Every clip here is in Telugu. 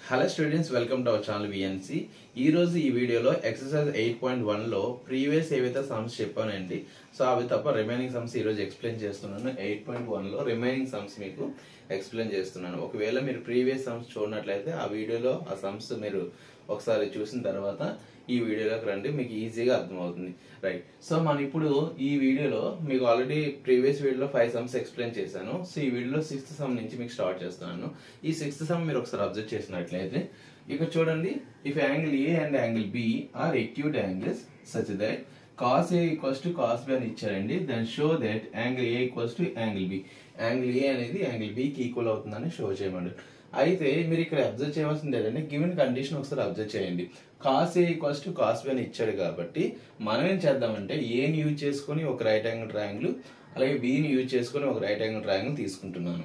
hello students welcome to our channel VNC ఈ రోజు ఈ వీడియోలో ఎక్సర్సైజ్ ఎయిట్ పాయింట్ వన్ లో ప్రీవియస్ ఏవైతే సమ్స్ చెప్పానండి సో అవి తప్ప రిమైనింగ్ సమ్స్ ఈ రోజు ఎక్స్ప్లెయిన్ చేస్తున్నాను ఎయిట్ పాయింట్ వన్ లో రిమైనింగ్ సమ్స్ మీకు ఎక్స్ప్లెయిన్ చేస్తున్నాను ఒకవేళ మీరు ప్రీవియస్ సమ్స్ చూడనట్లయితే ఆ వీడియోలో ఆ సమ్స్ మీరు ఒకసారి చూసిన తర్వాత ఈ వీడియోలోకి రండి మీకు ఈజీగా అర్థమవుతుంది రైట్ సో మనం ఇప్పుడు ఈ వీడియోలో మీకు ఆల్రెడీ ప్రీవియస్ వీడియోలో ఫైవ్ సమ్స్ ఎక్స్ప్లెయిన్ చేశాను సో ఈ వీడియోలో సిక్స్త్ సమ్ నుంచి మీకు స్టార్ట్ చేస్తున్నాను ఈ సిక్స్త్ సమ్ మీరు ఒకసారి అబ్జర్వ్ చేసినట్లయితే ఇక్కడ చూడండి if angle A and angle B are acute angles such that cos A equals to cos B అని ఇచ్చారండి then show that angle A equals to angle B angle A అనేది యాంగిల్ బికి ఈక్వల్ అవుతుందని షో చేయమండి అయితే మీరు ఇక్కడ అబ్జర్వ్ చేయవలసింది ఏంటంటే గివెన్ కండిషన్ ఒకసారి అబ్జర్వ్ చేయండి cos A equals to cos B అని ఇచ్చాడు కాబట్టి మనం ఏం చేద్దామంటే ఏని యూజ్ చేసుకొని ఒక రైట్ యాంగిల్ ట్రయాంగిల్ అలాగే బిని యూజ్ చేసుకొని ఒక రైట్ యాంగిల్ ట్రయాంగిల్ తీసుకుంటున్నాను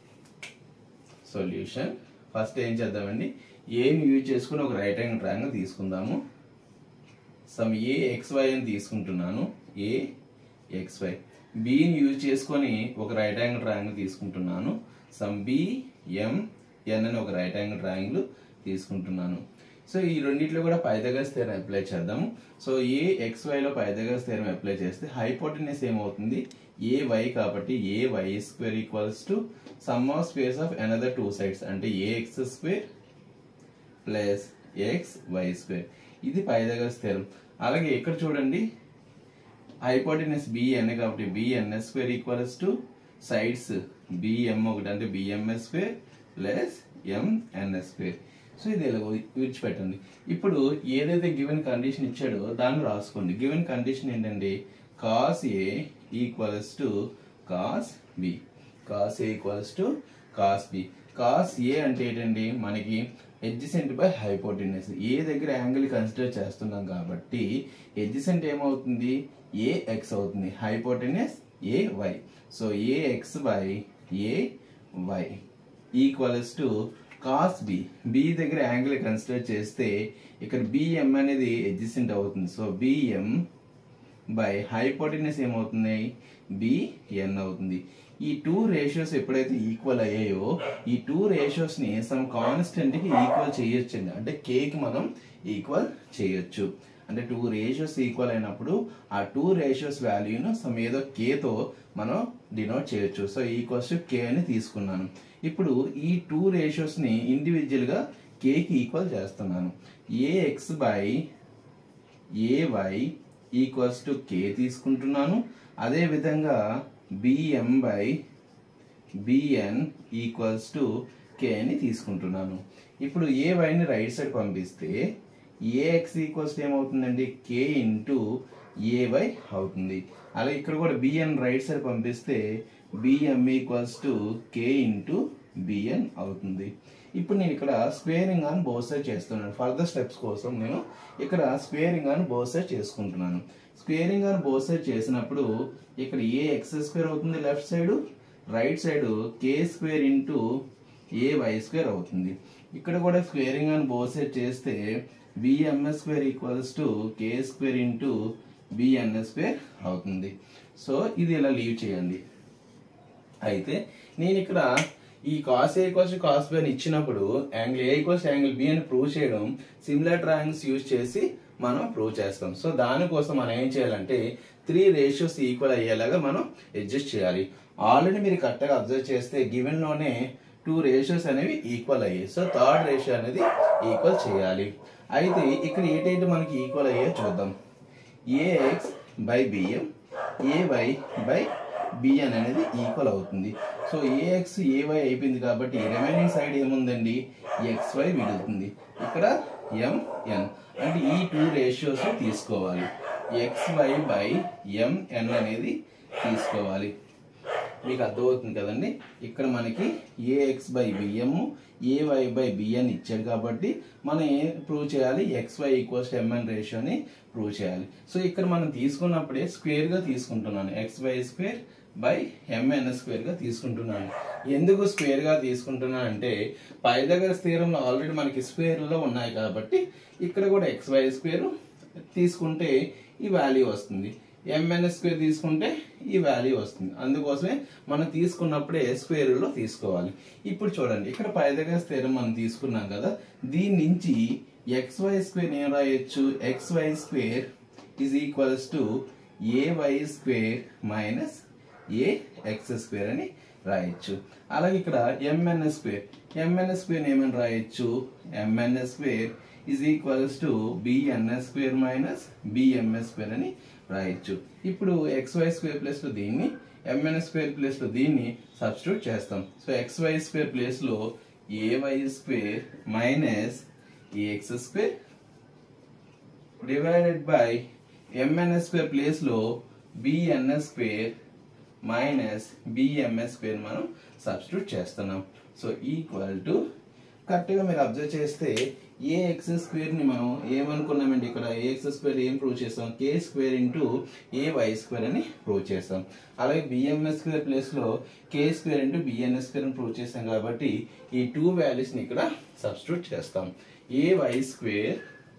సొల్యూషన్ ఫస్ట్ ఏం చేద్దామండి ఏని యూజ్ చేసుకొని ఒక రైట్ యాంగిల్ ట్రయాంగిల్ తీసుకుందాము సమ్ ఏ ఎక్స్వై అని తీసుకుంటున్నాను ఏ ఎక్స్వై బిని యూజ్ చేసుకొని ఒక రైట్ యాంగిల్ ట్రయాంగిల్ తీసుకుంటున్నాను సమ్ బి ఎం ఎన్ అని ఒక రైట్ యాంగిల్ ట్రయాంగిల్ తీసుకుంటున్నాను సో ఈ రెండిట్లో కూడా పైథాగరస్ థియరం అప్లై చేద్దాము సో ఏ ఎక్స్ వైలో పైథాగరస్ థియరం అప్లై చేస్తే హైపోటెనస్ ఏమవుతుంది ఏ వై కాబట్టి A Y square equals to sum of squares of another two sides అంటే A X square plus X Y square ఇది పైథాగరస్ థియరం అలాగే ఇక్కడ చూడండి హైపోటెనస్ బిఎన్ కాబట్టి BN's square equals to sides BM ఒకటి అంటే BM's square plus MN's square so ఇది ఇలా విడిచిపెట్టండి ఇప్పుడు ఏదైతే గివెన్ కండిషన్ ఇచ్చాడో దాన్ని రాసుకోండి గివెన్ కండిషన్ ఏంటండి cos A equals to cos B cos A equals to cos B cos A అంటే ఏంటండి మనకి ఎడ్జిసెంట్ బై హైపోటెనస్ ఏ దగ్గర యాంగిల్ కన్సిడర్ చేస్తున్నాం కాబట్టి ఎడ్జిసెంట్ ఏమవుతుంది ఏ ఎక్స్ అవుతుంది hypotenuse A Y so A X by A Y equals to cos B B దగ్గర యాంగిల్ కన్సిడర్ చేస్తే ఇక్కడ బిఎం అనేది ఎడ్జిసెంట్ అవుతుంది సో బిఎం బై హైపోటెనస్ ఏమవుతుంది బిఎన్ అవుతుంది ఈ టూ రేషియోస్ ఎప్పుడైతే ఈక్వల్ అయ్యాయో ఈ టూ రేషియోస్ ని సమ్ కాన్స్టెంట్ కి ఈక్వల్ చేయొచ్చండి అంటే కే కి మనం ఈక్వల్ చేయొచ్చు అంటే టూ రేషియోస్ ఈక్వల్ అయినప్పుడు ఆ టూ రేషియోస్ వాల్యూను సమ్ ఏదో కేతో మనం డినోట్ చేయొచ్చు సో ఈక్వల్స్ టు కే అని తీసుకున్నాను ఇప్పుడు ఈ టూ రేషియోస్ ని ఇండివిజువల్ గా కే కి ఈక్వల్ చేస్తున్నాను A X by A Y equals to K తీసుకుంటున్నాను అదే విధంగా BM by BN equals to K అని తీసుకుంటున్నాను ఇప్పుడు ఏ వైని రైట్ సైడ్ పంపిస్తే ఏఎక్స్ ఈక్వల్స్ ఏమవుతుందండి కే ఇంటూ ఏవై అవుతుంది అలాగే ఇక్కడ కూడా బిఎన్ రైట్ సైడ్ పంపిస్తే BM equals to K into BN అవుతుంది ఇప్పుడు నేను ఇక్కడ స్క్వేరింగ్ ఆన్ బోత్ సైడ్ చేస్తున్నాను ఫర్దర్ స్టెప్స్ కోసం నేను ఇక్కడ స్క్వేరింగ్ ఆన్ బోత్ సైడ్ చేసుకుంటున్నాను స్క్వేరింగ్ ఆన్ బోత్ సైడ్ చేసినప్పుడు ఇక్కడ ఏ ఎక్స్ స్క్వేర్ అవుతుంది left side right side K square into A Y square అవుతుంది ఇక్కడ కూడా స్క్వేరింగ్ ఆన్ బోత్ సైడ్ చేస్తే BM's square equals to K square into BNS square అవుతుంది సో ఇది ఇలా లీవ్ చేయండి అయితే నేను ఇక్కడ ఈ cos A equals cos B అని ఇచ్చినప్పుడు angle A equals angle B అని ప్రూవ్ చేయడం సిమిలర్ ట్రయాంగిల్స్ యూజ్ చేసి మనం ప్రూవ్ చేస్తాం సో దానికోసం మనం ఏం చేయాలంటే త్రీ రేషియోస్ ఈక్వల్ అయ్యేలాగా మనం అడ్జస్ట్ చేయాలి ఆల్రెడీ మీరు కరెక్ట్గా అబ్జర్వ్ చేస్తే గివెన్ లోనే టూ రేషియోస్ అనేవి ఈక్వల్ అయ్యాయి సో థర్డ్ రేషియో అనేది ఈక్వల్ చేయాలి అయితే ఇక్కడ ఏంటంటే మనకి ఈక్వల్ అయ్యే చూద్దాం AX by BM AY by BN అనేది ఈక్వల్ అవుతుంది సో ఏఎక్స్ ఏవై అయిపోయింది కాబట్టి రిమైనింగ్ సైడ్ ఏముందండి ఎక్స్వై మిగులుతుంది ఇక్కడ ఎంఎన్ అంటే ఈ టూ రేషియోస్ తీసుకోవాలి ఎక్స్వై బై ఎంఎన్ అనేది తీసుకోవాలి మీకు అర్థమవుతుంది కదండి ఇక్కడ మనకి AX by BM AY by BN ఇచ్చాడు కాబట్టి మనం ఏం ప్రూవ్ చేయాలి ఎక్స్వై ఈక్వల్స్ ఎంఎన్ రేషియోని ప్రూవ్ చేయాలి సో ఇక్కడ మనం తీసుకున్నప్పుడే స్క్వేర్గా తీసుకుంటున్నాను ఎక్స్వై స్క్వేర్ బై ఎంఎన్ స్క్వేర్గా తీసుకుంటున్నాను ఎందుకు స్క్వేర్గా తీసుకుంటున్నాను అంటే పై దగ్గర స్థిరంలో ఆల్రెడీ మనకి స్క్వేర్లో ఉన్నాయి కాబట్టి ఇక్కడ కూడా ఎక్స్వై స్క్వేర్ తీసుకుంటే ఈ వాల్యూ వస్తుంది ఎంఎన్ స్క్వేర్ తీసుకుంటే ఈ వాల్యూ వస్తుంది అందుకోసమే మనం తీసుకున్నప్పుడే స్క్వేర్ లో తీసుకోవాలి ఇప్పుడు చూడండి ఇక్కడ పైదగస్ స్థిరం మనం తీసుకున్నాం కదా దీని నుంచి ఎక్స్ వై స్క్వేర్ ఏం రాయొచ్చు X Y square is equals to AY square minus A X square అని రాయొచ్చు అలాగే ఇక్కడ ఎంఎన్ స్క్వేర్ ఎంఎన్ స్క్వేర్ ఏమని రాయొచ్చు MN square is equals to BN's square minus BMS square అని రాయొచ్చు ఇప్పుడు ఎక్స్ వై స్క్వేర్ ప్లస్ లో దీన్ని ఎంఎన్ స్క్వేర్ ప్లస్ లో దీన్ని సబ్స్టిట్యూట్ చేస్తాం so X Y square place లో AY square minus AX square divided by MNS square place లో BNS square minus BMS square మనం సబ్స్టిట్యూట్ చేస్తున్నాం సో ఈక్వల్ టు కరెక్ట్గా మీరు అబ్జర్వ్ చేస్తే ఏ ఎక్స్ స్క్వేర్ ని మనం ఏమనుకున్నామండి ఇక్కడ ఏ ఎక్స్ స్క్వేర్ ఏం ప్రూవ్ చేస్తాం K square into A Y square అని ప్రూవ్ చేస్తాం అలాగే బిఎంఎస్ స్క్వేర్ ప్లేస్ లో K square into BNS square అని ప్రూవ్ చేస్తాం కాబట్టి ఈ టూ వాల్యూస్ ని ఇక్కడ సబ్స్టిట్యూట్ చేస్తాం A Y square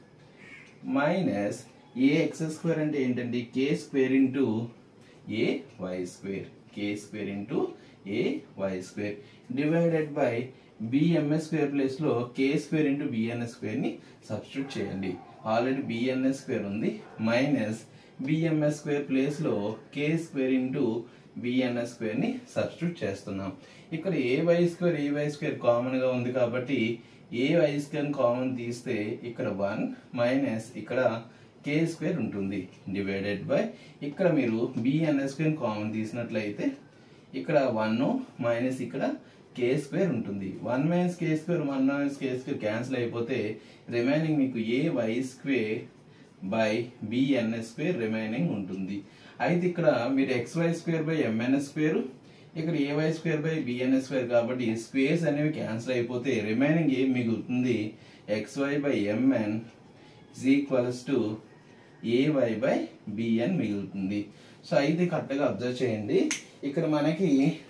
minus A X square అంటే ఏంటండి K square into A Y square K square into A Y square divided by BMS square place లో K square into BNS square ని సబ్స్టిట్యూట్ చేయండి ఆల్రెడీ బిఎన్ఎస్ స్క్వేర్ ఉంది మైనస్ బిఎంఎస్ స్క్వేర్ ప్లేస్ లో K square into BNS square ని సబ్స్టిట్యూట్ చేస్తున్నాం ఇక్కడ A Y square A Y square common గా ఉంది కాబట్టి ఏ వై స్క్వేర్ కామన్ తీస్తే ఇక్కడ వన్ మైనస్ ఇక్కడ కే స్క్వేర్ ఉంటుంది డివైడెడ్ బై ఇక్కడ మీరు బిఎన్ఎస్ స్క్వేర్ కామన్ తీసినట్లయితే ఇక్కడ వన్ మైనస్ ఇక్కడ కే స్క్వేర్ ఉంటుంది one minus K square one minus K square cancel అయిపోతే రిమైనింగ్ మీకు A Y square by BNS square remaining ఉంటుంది అయితే ఇక్కడ మీరు X Y square by MNS square ఇక్కడ A Y square by BNS square కాబట్టి స్క్వేర్స్ అనేవి క్యాన్సిల్ అయిపోతే రిమైనింగ్ ఏం మిగులుతుంది X Y by MN is equals to AY by BN మిగులుతుంది సో అయితే కరెక్ట్గా అబ్జర్వ్ చేయండి ఇక్కడ మనకి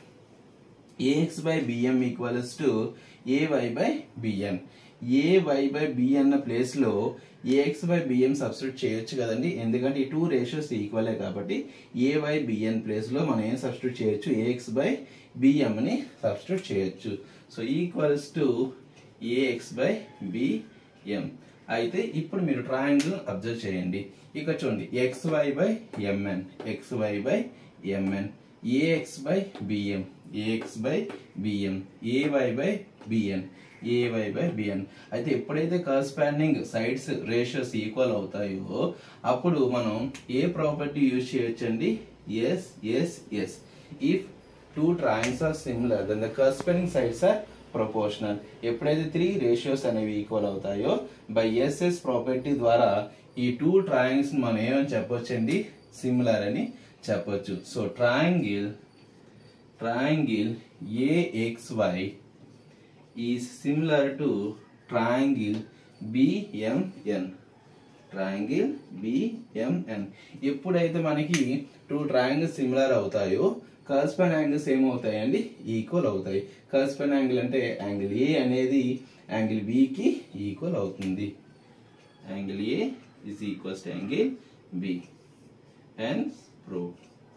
AX by BM equals to AY by BN AY by BN ప్లేస్లో ఏఎక్స్ బై బిఎం సబ్స్టిట్యూట్ చేయొచ్చు కదండి ఎందుకంటే ఈ టూ రేషియోస్ ఈక్వలే కాబట్టి ఏవై బిఎన్ ప్లేస్లో మనం ఏం సబ్స్టిట్యూట్ చేయొచ్చు ఏఎక్స్ బై బిఎంని సబ్స్టిట్యూట్ చేయొచ్చు so equals to AX by BM అయితే ఇప్పుడు మీరు ట్రయాంగిల్ అబ్జర్వ్ చేయండి ఇక చూడండి X Y by MN X Y by MN AX by BM AX by BM AY by BN AY by BN అయితే ఎప్పుడైతే కరస్పాండింగ్ సైడ్స్ రేషియోస్ ఈక్వల్ అవుతాయో అప్పుడు మనం ఏ ప్రాపర్టీ యూజ్ చేయొచ్చండి S S S if two triangles are similar then the corresponding sides are proportional ఎప్పుడైతే త్రీ రేషియోస్ అనేవి ఈక్వల్ అవుతాయో బై ఎస్ఎస్ ప్రాపర్టీ ద్వారా ఈ టూ ట్రయాంగిల్స్ మనం ఏమని చెప్పొచ్చండి సిమిలర్ అని చెప్పొచ్చు so triangle triangle AXY is similar to triangle BMN triangle BMN ఎప్పుడైతే మనకి టూ ట్రయాంగిల్స్ సిమిలర్ అవుతాయో కర్స్పెన్ యాంగిల్స్ ఏమవుతాయండి ఈక్వల్ అవుతాయి కర్స్పెన్ యాంగిల్ అంటే యాంగిల్ ఏ అనేది యాంగిల్ బికి ఈక్వల్ అవుతుంది angle A is equals to angle B and prove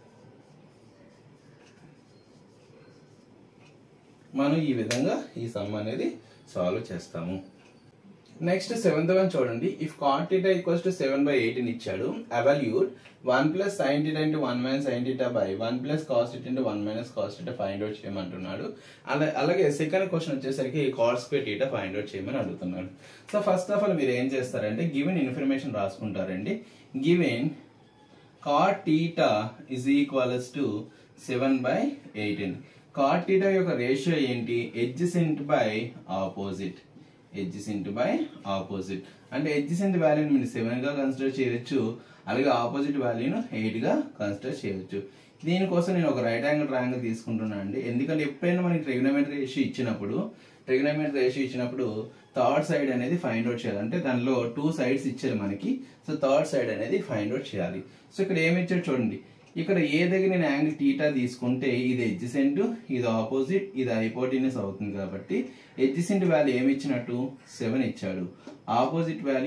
మనం ఈ విధంగా ఈ సమ్ అనేది సాల్వ్ చేస్తాము నెక్స్ట్ సెవెంత్ వన్ చూడండి if cot theta equals to seven by eighteen ఇచ్చాడు evaluate one plus sine theta into one minus sine theta by one plus cos theta into one minus cos theta find out చేయమంటున్నాడు అలా అలాగే సెకండ్ క్వశ్చన్ వచ్చేసరికి cot square theta find out చేయమని అడుగుతున్నాడు సో ఫస్ట్ ఆఫ్ ఆల్ మీరు ఏం చేస్తారంటే గివెన్ ఇన్ఫర్మేషన్ రాసుకుంటారండి given cot theta is equals to seven by eighteen cot theta యొక్క రేషియో ఏంటి adjacent by opposite adjacent by opposite అంటే ఎడ్జసెంట్ వాల్యూని మీరు సెవెన్ గా కన్సిడర్ చేయొచ్చు అలాగే ఆపోజిట్ వాల్యూను ఎయిట్ గా కన్సిడర్ చేయొచ్చు దీనికోసం నేను ఒక రైట్ యాంగిల్ ట్రయాంగిల్ తీసుకుంటున్నాను అండి ఎందుకంటే ఎప్పుడైనా మనకి ట్రిగ్నోమెట్రీ రేషియో ఇచ్చినప్పుడు ట్రిగ్నోమెట్రీ రేషియో ఇచ్చినప్పుడు థర్డ్ సైడ్ అనేది ఫైండ్ అవుట్ చేయాలి అంటే దానిలో టూ సైడ్స్ ఇచ్చారు మనకి సో థర్డ్ సైడ్ అనేది ఫైండ్ అవుట్ చేయాలి సో ఇక్కడ ఏమి ఇచ్చాడు చూడండి ఇక్కడ ఏ దగ్గర నేను యాంగిల్ టీటా తీసుకుంటే ఇది ఎడ్జిసెంట్ ఇది ఆపోజిట్ ఇది హైపోటినస్ అవుతుంది కాబట్టి ఎడ్జిసెంట్ వాల్యూ ఏమి ఇచ్చినట్టు సెవెన్ ఇచ్చాడు ఆపోజిట్ వాల్యూ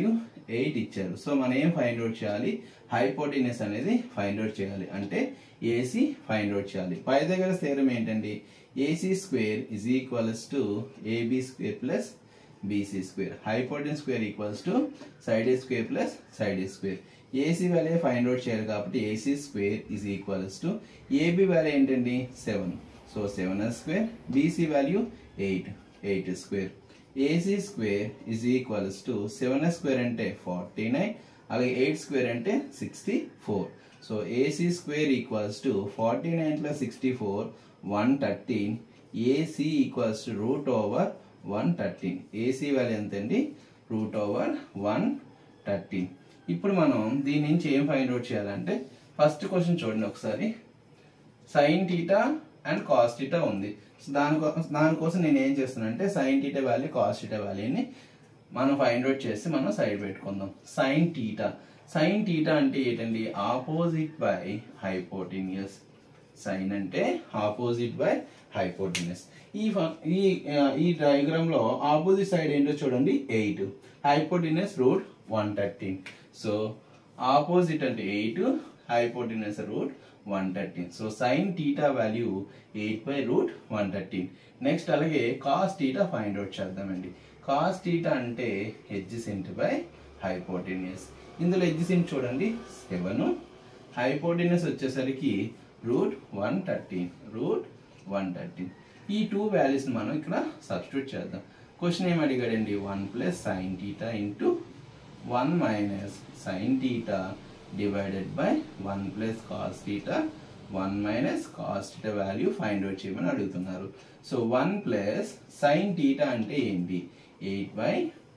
ఎయిట్ ఇచ్చారు సో మనం ఏం ఫైండ్ అవుట్ చేయాలి హైపోటినస్ అనేది ఫైండ్ అవుట్ చేయాలి అంటే ఏసీ ఫైండ్ అవుట్ చేయాలి పై దగ్గర స్థిరం ఏంటండి AC square is equals to AB square plus BC square hypotenuse square equals to side A square plus side A square AC value find out చేయాలి కాబట్టి AC square is equals to AB value ఏంటండి seven so seven square BC value eight eight square AC square is equals to seven square అంటే ఫార్టీ నైన్ అలాగే ఎయిట్ స్క్వేర్ అంటే sixty four so AC square equals to forty nine plus sixty four one thirteen AC equals to root over one thirteen AC value ఎంత అండి రూట్ ఓవర్ వన్ థర్టీన్ ఇప్పుడు మనం దీని నుంచి ఏం ఫైండ్ అవుట్ చేయాలంటే ఫస్ట్ క్వశ్చన్ చూడండి ఒకసారి sine theta and cos theta ఉంది సో దానికో దానికోసం నేను ఏం చేస్తున్నానంటే sine theta value cos theta వాల్యూని మనం ఫైండ్ అవుట్ చేసి మనం సైడ్ పెట్టుకుందాం సైన్ టీటా సైన్ టీటా అంటే ఏంటండి ఆపోజిట్ బై హైపోటినియస్ సైన్ అంటే ఆపోజిట్ బై హైపోటినస్ ఈ ఫ- ఈ ఆ, ఈ డయాగ్రామ్ లో ఆపోజిట్ సైడ్ ఏంటో చూడండి eight hypotenuse root one thirteen so opposite అంటే eight hypotenuse root one thirteen so sine theta value eight by root one thirteen next అలాగే కాస్ టీటా ఫైండ్ అవుట్ చేద్దామండి కాస్ టీటా అంటే ఎడ్జిసెంట్ బై హైపోటినియస్ ఇందులో ఎడ్జిసెంట్ చూడండి సెవెన్ హైపోటినస్ వచ్చేసరికి root one thirteen root one thirteen ఈ టూ వాల్యూస్ మనం ఇక్కడ సబ్స్టిట్యూట్ చేద్దాం క్వశ్చన్ ఏం అడిగాడండి one plus sine theta into one minus sine theta divided by one plus cos theta one minus cos theta value find out చేయమని అడుగుతున్నారు so one plus sine theta అంటే ఏంటి eight by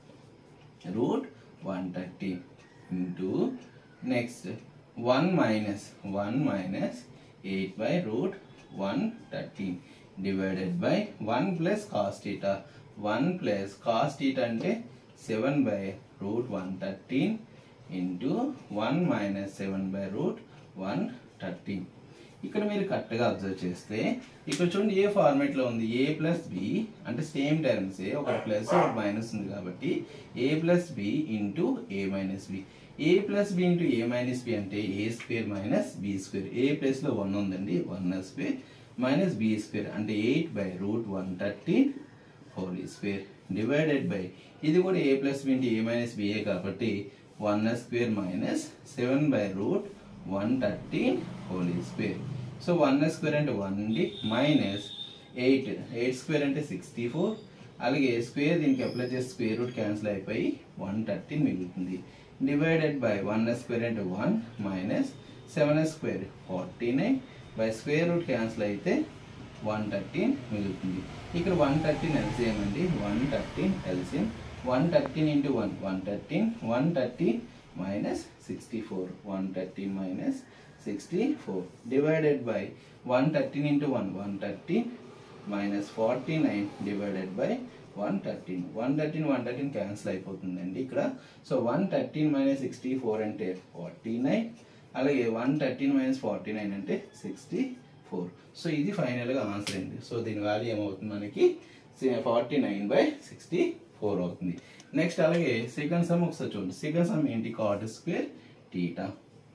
root one thirty into next one minus one minus eight by root one thirteen divided by one plus cos theta one plus cos theta అంటే seven by root one thirteen into one minus seven by root one thirteen ఇక్కడ మీరు కరెక్ట్గా అబ్జర్వ్ చేస్తే ఇక్కడ చూడండి ఏ ఫార్మేట్ లో ఉంది ఏ ప్లస్ బి అంటే సేమ్ టర్మ్స్ ఒక ప్లస్ ఒక మైనస్ ఉంది కాబట్టి A plus B into A minus B A plus B into A minus B అంటే A square minus B square A plus లో వన్ ఉందండి one square minus B square అంటే eight by root one thirteen whole square divided by ఇది కూడా A plus B into A minus BA కాబట్టి one square minus seven by root one thirteen whole square so one square అంటే one D minus eight eight square అంటే సిక్స్టీ ఫోర్ అలాగే స్క్వేర్ దీనికి అప్లై చేసి స్క్వేర్ రూట్ క్యాన్సిల్ అయిపోయి వన్ థర్టీన్ మిగులుతుంది డివైడెడ్ బై వన్ స్క్వేర్ అంటే one minus seven square forty nine by square root cancel అయితే వన్ థర్టీన్ మిగులుతుంది ఇక్కడ వన్ థర్టీన్ ఎల్సిఎం అండి one thirteen LCM one thirteen into one one thirteen one thirteen minus sixty four one thirteen minus sixty four divided by one thirteen into one one thirteen minus forty nine divided by one thirteen one thirteen one thirteen cancel అయిపోతుందండి ఇక్కడ so one thirteen minus sixty four అంటే ఫార్టీ నైన్ అలాగే one thirteen minus forty nine అంటే సిక్స్టీ ఫోర్ సో ఇది ఫైనల్గా ఆన్సర్ అండి సో దీని వాల్యూ ఏమవుతుంది మనకి forty nine by sixty four అవుతుంది నెక్స్ట్ అలాగే సెకండ్ సమ్ ఒకసారి చూడండి సెకండ్ సమ్ ఏంటి card square theta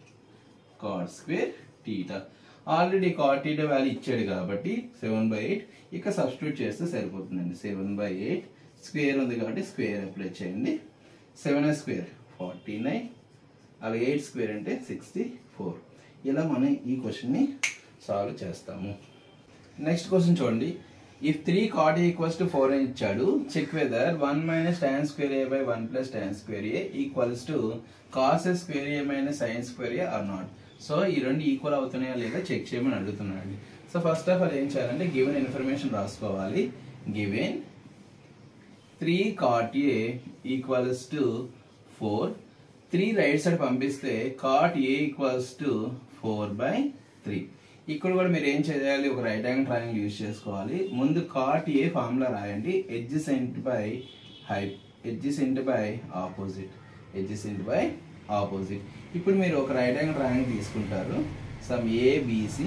cot square theta already cot theta value ఇచ్చాడు కాబట్టి సెవెన్ బై ఎయిట్ ఇక సబ్స్టిట్యూట్ చేస్తే సరిపోతుందండి సెవెన్ బై ఎయిట్ స్క్వేర్ ఉంది కాబట్టి స్క్వేర్ అప్లై చేయండి సెవెన్ స్క్వేర్ ఫార్టీ నైన్ అలాగే ఎయిట్ స్క్వేర్ అంటే సిక్స్టీ ఫోర్ ఇలా మనం ఈ క్వశ్చన్ని సాల్వ్ చేస్తాము నెక్స్ట్ క్వశ్చన్ చూడండి if three cot equals to four అని ఇచ్చాడు check whether one minus tan square A by one plus tan square A equals to cos square A minus sine square A are not so ఈ రెండు ఈక్వల్ అవుతున్నాయా లేదా చెక్ చేయమని అడుగుతున్నాడు సో ఫస్ట్ ఆఫ్ ఆల్ ఏం చేయాలంటే గివెన్ ఇన్ఫర్మేషన్ రాసుకోవాలి given three cot A equals to four three right side పంపిస్తే cot A equals to four by three ఇక్కడ కూడా మీరు ఏం చేయాలి ఒక రైట్ యాంగిల్ ట్రయాంగిల్ యూజ్ చేసుకోవాలి ముందు కాట్ ఏ ఫార్ములా రాయండి ఎడ్జిసెంట్ బై హై adjacent by opposite adjacent by opposite ఇప్పుడు మీరు ఒక రైట్ యాంగిల్ ట్రయాంగిల్ తీసుకుంటారు సమ్ ఏబిసి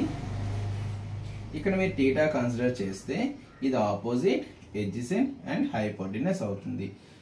ఇక్కడ మీరు టీటా కన్సిడర్ చేస్తే ఇది ఆపోజిట్ ఎడ్జిసెంట్ అండ్ హైపోటినస్ అవుతుంది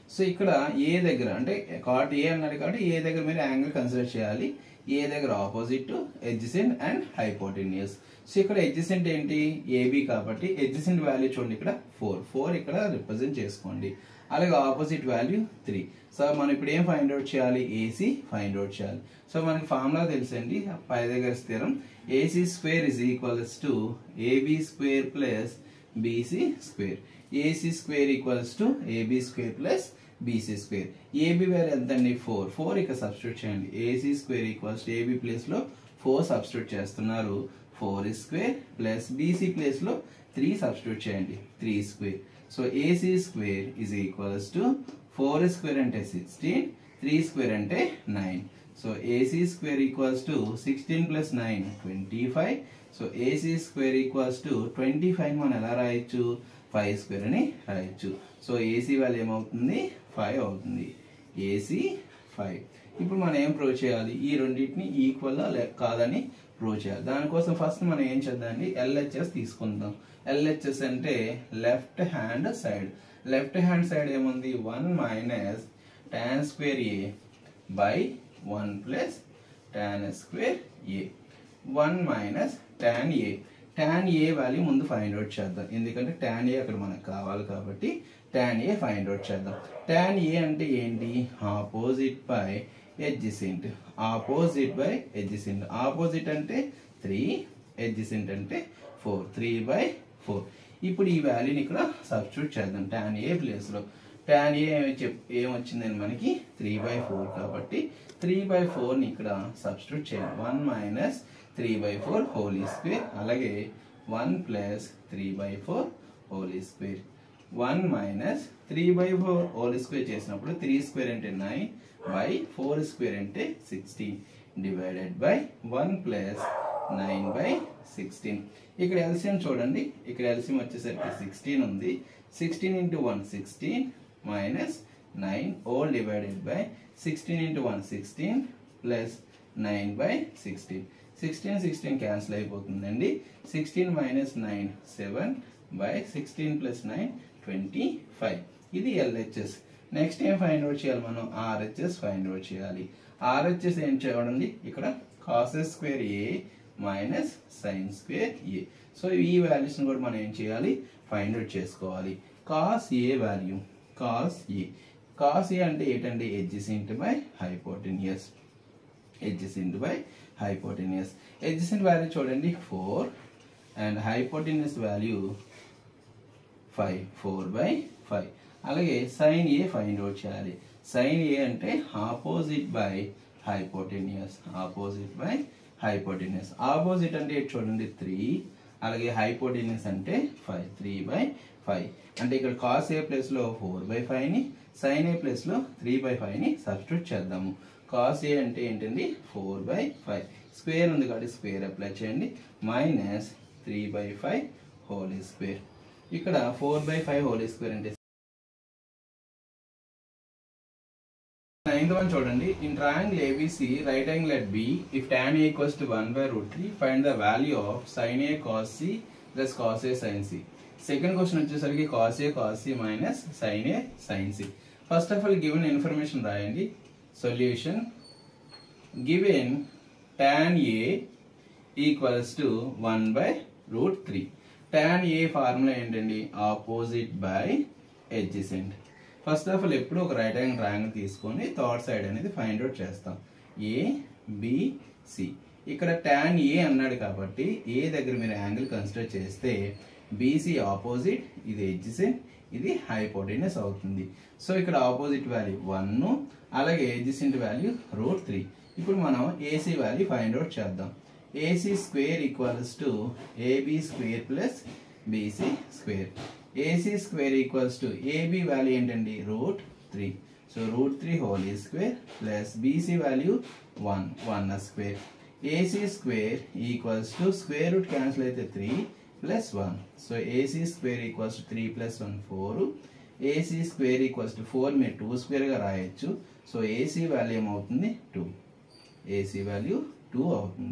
సో ఇక్కడ ఏ దగ్గర అంటే కాట్ ఏ అన్నాడు కాబట్టి ఏ దగ్గర మీరు యాంగిల్ కన్సిడర్ చేయాలి ఏ దగ్గర opposite adjacent and hypotenuse so ఇక్కడ ఎడ్జిసెంట్ ఏంటి ఏబి కాబట్టి ఎడ్జిసెంట్ వాల్యూ చూడండి ఇక్కడ ఫోర్ ఫోర్ ఇక్కడ రిప్రజెంట్ చేసుకోండి అలాగే ఆపోజిట్ వాల్యూ త్రీ సో మనం ఇప్పుడు ఏం ఫైండ్ అవుట్ చేయాలి ఏసీ ఫైండ్ అవుట్ చేయాలి సో మనకి ఫార్ములా తెలుసండి పైదగర్ స్థిరం AC square is equals to AB square plus BC square AC square equals to AB square plus BC square AB value ఎంత అండి ఫోర్ ఫోర్ ఇక్కడ సబ్స్టిట్యూట్ చేయండి AC square equals to AB place లో ఫోర్ సబ్స్టిట్యూట్ చేస్తున్నారు four square plus BC place లో త్రీ సబ్స్టిట్యూట్ చేయండి three square so AC square is equals to four square అంటే సిక్స్టీన్ త్రీ స్క్వేర్ అంటే nine so AC square equals to sixteen plus nine twenty five so AC square equals to twenty five మనం ఎలా రాయొచ్చు ఫైవ్ స్క్వేర్ అని రాయొచ్చు సో ఏసీ వాల్యూ ఏమవుతుంది ఫైవ్ అవుతుంది ఏసీ ఫైవ్ ఇప్పుడు మనం ఏం ప్రూవ్ చేయాలి ఈ రెండింటిని ఈక్వల్ కాదని ప్రూవ్ చేయాలి దానికోసం ఫస్ట్ మనం ఏం చేద్దామండి ఎల్హెచ్ఎస్ తీసుకుందాం ఎల్హెచ్ఎస్ అంటే left hand side left hand side ఏముంది one minus tan square A by one plus tan square A one minus tan A tan A value ముందు ఫైండ్ అవుట్ చేద్దాం ఎందుకంటే టాన్ ఏ అక్కడ మనకు కావాలి కాబట్టి టాన్ ఏ ఫైండ్ అవుట్ చేద్దాం టాన్ ఏ అంటే ఏంటి opposite by adjacent opposite by adjacent opposite అంటే త్రీ ఎడ్జిసెంట్ అంటే ఫోర్ త్రీ బై ఫోర్ ఇప్పుడు ఈ వాల్యూని ఇక్కడ సబ్స్టిట్యూట్ చేద్దాం టాన్ ఏ ప్లేస్లో టాన్ ఏ చెప్ ఏమొచ్చిందని మనకి త్రీ బై ఫోర్ కాబట్టి త్రీ బై ఫోర్ని ఇక్కడ సబ్స్టిట్యూట్ చేయాలి one minus three by four whole square అలాగే one plus three by four whole square one minus three by four whole square చేసినప్పుడు త్రీ స్క్వేర్ అంటే నైన్ బై ఫోర్ స్క్వేర్ అంటే sixteen divided by one plus nine by sixteen ఇక్కడ ఎల్సిఎం చూడండి ఇక్కడ ఎల్సిఎం వచ్చేసరికి సిక్స్టీన్ ఉంది sixteen into one sixteen minus nine whole divided by sixteen into one sixteen plus nine by sixteen sixteen sixteen cancel అయిపోతుందండి sixteen minus nine seven by sixteen plus nine twenty five ఇది ఎల్హెచ్ఎస్ నెక్స్ట్ ఏం ఫైండ్ అవుట్ చేయాలి మనం ఆర్హెచ్ఎస్ ఫైండ్ అవుట్ చేయాలి ఆర్హెచ్ఎస్ ఏం చూడండి ఇక్కడ cos square A minus sine square A so ఈ వాల్యూస్ని కూడా మనం ఏం చేయాలి ఫైండ్ అవుట్ చేసుకోవాలి cos A value cos A cos A అంటే ఏంటంటే adjacent by hypotenuse adjacent by hypotenuse adjacent value చూడండి four and hypotenuse value five four by five అలాగే సైన్ ఏ ఫైండ్ అవుట్ చేయాలి సైన్ ఏ అంటే opposite by hypotenuse opposite by hypotenuse opposite అంటే ఏంటి చూడండి త్రీ అలాగే హైపోటెనియస్ అంటే ఫైవ్ త్రీ బై ఫైవ్ అంటే ఇక్కడ కాస్ ఏ ప్లేస్లో ఫోర్ బై ఫైవ్ని సైన్ ఏ ప్లేస్లో త్రీ బై ఫైవ్ని సబ్స్టిట్యూట్ చేద్దాము కాస్ ఏ అంటే ఏంటండి ఫోర్ బై ఫైవ్ స్క్వేర్ ఉంది కాబట్టి స్క్వేర్ అప్లై చేయండి minus three by five whole square ఇక్కడ four by five whole square అంటే నైన్త్ వన్ చూడండి in triangle ABC right angle at B if tan a equals to one by root three find the value of sine A cos C plus cos A sine C second question వచ్చేసరికి cos A cos C minus sine A sine C first of all given information రాయండి solution given tan a equals to one by root three tan a formula ఏంటండి opposite by adjacent first of all ఎప్పుడు ఒక రైట్ యాంగిల్ ట్రయాంగిల్ తీసుకొని థర్డ్ సైడ్ అనేది ఫైండ్ అవుట్ చేస్తాం ఏ బి సి ఇక్కడ tan ఏ అన్నాడు కాబట్టి ఏ దగ్గర మీరు యాంగిల్ కన్సిడర్ చేస్తే బీసీ ఆపోజిట్ ఇది ఎడ్జిసెంట్ ఇది హైపోటెనస్ అవుతుంది సో ఇక్కడ ఆపోజిట్ వాల్యూ వన్ అలాగే ఎడ్జిసెంట్ వాల్యూ రూట్ త్రీ ఇప్పుడు మనం ఏసీ వాల్యూ ఫైండ్ అవుట్ చేద్దాం AC square equals to AB square plus BC square AC square equals to AB value ఏంటండి root three so root three whole square plus BC value one one square AC square equals to square root cancel అయితే three plus one so AC square equals to three plus one four AC square equals to four మీరు టూ స్క్వేర్గా రాయొచ్చు సో ఏసీ వాల్యూ ఏమవుతుంది టూ ఏసీ వాల్యూ టూ అవుతుంది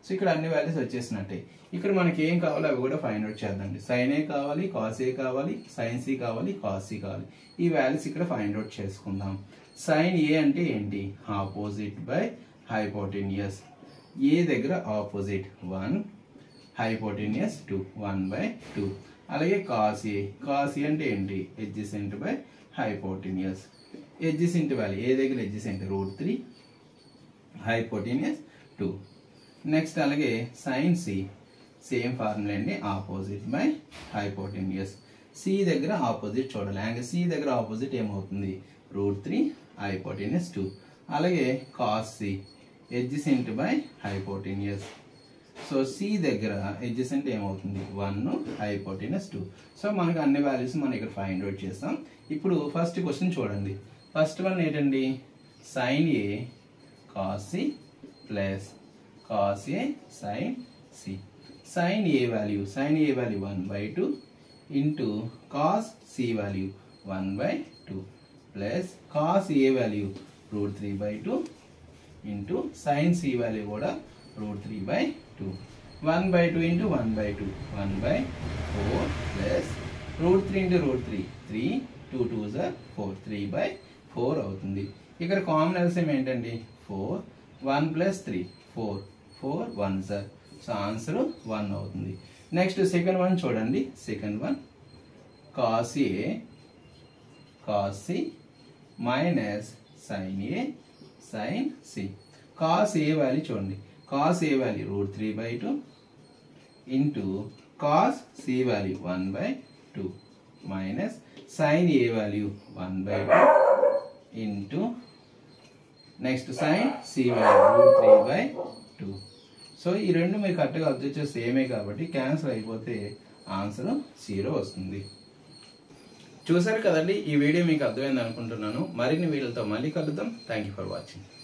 సో ఇక్కడ అన్ని వాల్యూస్ వచ్చేసినట్టే ఇక్కడ మనకి ఏం కావాలో అవి కూడా ఫైండ్ అవుట్ చేద్దాండి సైన్ ఏ కావాలి కాస్ ఏ కావాలి సైన్ సి కావాలి కాస్ సి కావాలి ఈ వాల్యూస్ ఇక్కడ ఫైండ్ అవుట్ చేసుకుందాం సైన్ ఏ అంటే ఏంటి ఆపోజిట్ బై హైపోటెనియస్ ఏ దగ్గర opposite one hypotenuse two one by two అలాగే కాస్ ఏ కాస్ ఏ అంటే ఏంటి adjacent by hypotenuse adjacent value A దగ్గర adjacent root three hypotenuse two next అలాగే సైన్ సి సేమ్ ఫార్ములా అండి ఆపోజిట్ బై హైపోటెనియస్ సి దగ్గర ఆపోజిట్ చూడాలి యాంగిల్ సి దగ్గర ఆపోజిట్ ఏమవుతుంది రూట్ త్రీ హైపోటెనియస్ టూ అలాగే cos C adjacent by hypotenuse so C దగ్గర ఎడ్జసెంట్ ఏమవుతుంది వన్ హైపోటెనస్ టూ సో మనకు అన్ని వాల్యూస్ మనం ఇక్కడ ఫైండ్ అవుట్ చేస్తాం ఇప్పుడు ఫస్ట్ క్వశ్చన్ చూడండి ఫస్ట్ వన్ ఏంటండి sine A cos C plus cos A sine C sine A value sine A value one by two into cos C value one by two plus cos A value root three by two into sine C value కూడా root three by two one by two into one by two one by four plus root three into root three three two two జర్ ఫోర్ త్రీ బై ఫోర్ అవుతుంది ఇక్కడ కామన్ ఎల్సియం ఏంటండి four one plus three four four one sir so answer one అవుతుంది నెక్స్ట్ సెకండ్ వన్ చూడండి second one cos A cos C minus sine A sine C cos A value చూడండి cos A value root three by two into cos C value one by two minus sine A value one by two into next sine C value root three by two so ఈ రెండు మీరు కరెక్ట్గా అబ్జర్వ్ చేస్తే సేమే కాబట్టి క్యాన్సిల్ అయిపోతే ఆన్సర్ జీరో వస్తుంది చూసారు కదండి ఈ వీడియో మీకు అర్థమైంది అనుకుంటున్నాను మరిన్ని వీడియోలతో మళ్ళీ కలుద్దాం థ్యాంక్ యూ ఫర్ వాచింగ్